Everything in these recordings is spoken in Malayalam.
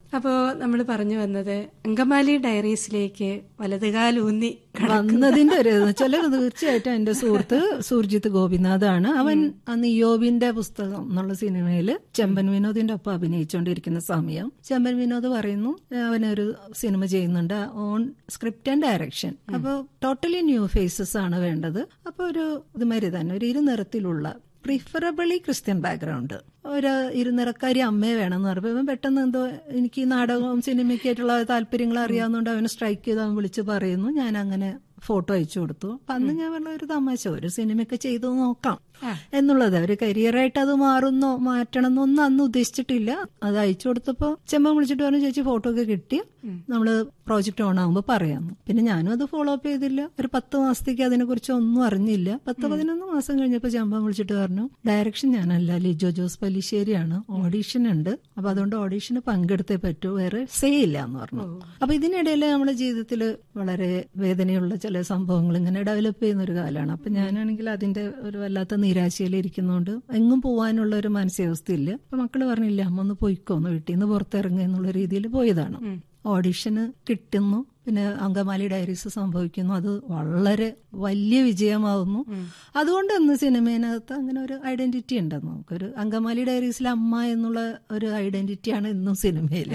അപ്പോ നമ്മൾ പറഞ്ഞു വന്നത് അങ്കമാലി ഡയറീസിലേക്ക് വലതുകാലൂന്നി വന്നതിന്റെ ഒരു ചിലർ തീർച്ചയായിട്ടും എന്റെ സുഹൃത്ത് സുർജിത്ത് ഗോപിനാഥാണ് അവൻ അന്ന് യോബിന്റെ പുസ്തകം എന്നുള്ള സിനിമയിൽ ചെമ്പൻ വിനോദിന്റെ ഒപ്പം അഭിനയിച്ചുകൊണ്ടിരിക്കുന്ന സമയം ചെമ്പൻ വിനോദ് പറയുന്നു അവനൊരു സിനിമ ചെയ്യുന്നുണ്ട് ഓൺ സ്ക്രിപ്റ്റ് ആൻഡ് ഡയറക്ഷൻ അപ്പോൾ ടോട്ടലി ന്യൂ ഫേസസ് ആണ് വേണ്ടത് അപ്പോൾ ഒരു ഇതുമാതിരി തന്നെ ഒരു ഇരുനിറത്തിലുള്ള പ്രിഫറബിളി ക്രിസ്ത്യൻ ബാക്ക്ഗ്രൗണ്ട് ഒരു ഇരുനിറക്കാരി അമ്മയെ വേണമെന്ന് പറഞ്ഞപ്പോൾ ഇവൻ പെട്ടെന്ന് എന്തോ എനിക്ക് ഈ നാടകവും സിനിമയ്ക്കായിട്ടുള്ള താല്പര്യങ്ങൾ അറിയാവുന്നതുകൊണ്ട് അവന് സ്ട്രൈക്ക് ചെയ്ത് അവൻ വിളിച്ച് പറയുന്നു ഞാൻ അങ്ങനെ ഫോട്ടോ അയച്ചു കൊടുത്തു അപ്പൊ അന്ന് ഞാൻ പറഞ്ഞ ഒരു തമാശ ഒരു സിനിമയൊക്കെ ചെയ്തു നോക്കാം എന്നുള്ളത് ഒരു കരിയറായിട്ട് അത് മാറുന്നോ മാറ്റണം എന്നൊന്നും അന്ന് ഉദ്ദേശിച്ചിട്ടില്ല അത് അയച്ചു കൊടുത്തപ്പോ ചെമ്പൻ വിളിച്ചിട്ട് പറഞ്ഞു ചേച്ചി ഫോട്ടോ ഒക്കെ കിട്ടി നമ്മള് പ്രോജക്റ്റ് ഓൺ ആകുമ്പോൾ പറയാമെന്ന് പിന്നെ ഞാനും അത് ഫോളോ അപ്പ് ചെയ്തില്ല ഒരു പത്ത് മാസത്തേക്ക് അതിനെ കുറിച്ച് ഒന്നും അറിഞ്ഞില്ല പത്ത് പതിനൊന്ന് മാസം കഴിഞ്ഞപ്പോൾ ചെമ്പൻ വിളിച്ചിട്ട് പറഞ്ഞു ഡയറക്ഷൻ ഞാനല്ല ലിജോ ജോസ് പല്ലിശ്ശേരിയാണ് ഓഡീഷൻ ഉണ്ട് അപ്പൊ അതുകൊണ്ട് ഓഡീഷന് പങ്കെടുത്തേ പറ്റൂ വേറെ സേ ഇല്ല എന്ന് പറഞ്ഞു അപ്പൊ ഇതിനിടയിൽ നമ്മുടെ ജീവിതത്തിൽ വളരെ വേദനയുള്ള ചില സംഭവങ്ങൾ ഇങ്ങനെ ഡെവലപ്പ് ചെയ്യുന്ന ഒരു കാലമാണ് അപ്പൊ ഞാനാണെങ്കിൽ അതിന്റെ ഒരു വല്ലാത്ത നിരാശയിൽ ഇരിക്കുന്നതുകൊണ്ട് എങ്ങും പോകാനുള്ള ഒരു മാനസികാവസ്ഥയില്ല അപ്പൊ മക്കള് പറഞ്ഞില്ല അമ്മ ഒന്ന് പോയിക്കോന്ന് വീട്ടിൽ നിന്ന് പുറത്തിറങ്ങുക എന്നുള്ള രീതിയിൽ പോയതാണ് ഓഡിഷന് കിട്ടുന്നു പിന്നെ അങ്കമാലി ഡയറീസ് സംഭവിക്കുന്നു അത് വളരെ വലിയ വിജയമാവുന്നു അതുകൊണ്ട് ഇന്ന് സിനിമേനകത്ത് അങ്ങനെ ഒരു ഐഡന്റിറ്റി ഉണ്ട് നമുക്കൊരു അങ്കമാലി ഡയറീസിലെ അമ്മ എന്നുള്ള ഒരു ഐഡന്റിറ്റിയാണ് ഇന്നും സിനിമയില്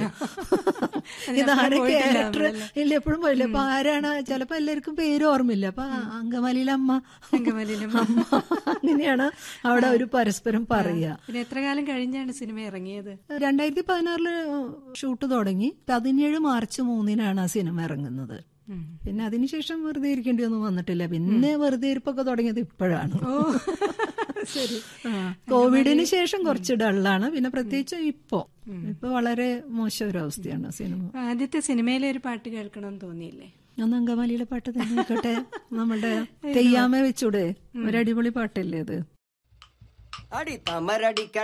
ഇതാണ് ക്യാരക്ടർ ഇല്ല എപ്പോഴും പോയില്ല അപ്പൊ ആരാണ് ചിലപ്പോ എല്ലാവർക്കും പേര് ഓർമ്മയില്ല അപ്പൊ അങ്കമാലിയിലെ അമ്മ അങ്കമാലിയിലെ അമ്മ അങ്ങനെയാണ് അവിടെ ഒരു പരസ്പരം പറയുക പിന്നെ എത്ര കാലം കഴിഞ്ഞാണ് സിനിമ ഇറങ്ങിയത് രണ്ടായിരത്തി പതിനാറില് ഷൂട്ട് തുടങ്ങി പതിനേഴ് മാർച്ച് മൂന്നിനാണ് ആ സിനിമ ഇറങ്ങുന്നത് പിന്നെ അതിനുശേഷം വെറുതെ ഇരിക്കേണ്ടി ഒന്നും വന്നിട്ടില്ല പിന്നെ വെറുതെ ഇരിപ്പൊക്കെ തുടങ്ങിയത് ഇപ്പോഴാണ് ശരി ആ, കോവിഡിന് ശേഷം കുറച്ച് ഡള്ളാണ് പിന്നെ പ്രത്യേകിച്ച് ഇപ്പോ ഇപ്പൊ വളരെ മോശം ഒരു അവസ്ഥയാണ് സിനിമ അപ്പൊ ആദ്യത്തെ സിനിമയിലെ ഒരു പാട്ട് കേൾക്കണമെന്ന് തോന്നിയില്ലേ ഒന്ന് അങ്കമാലിയിലെ പാട്ട് തന്നെ ആയിക്കോട്ടെ നമ്മുടെ തെയ്യാമ വെച്ചൂടെ ഒരു അടിപൊളി പാട്ടല്ലേ അത് അടി തമരടിക്ക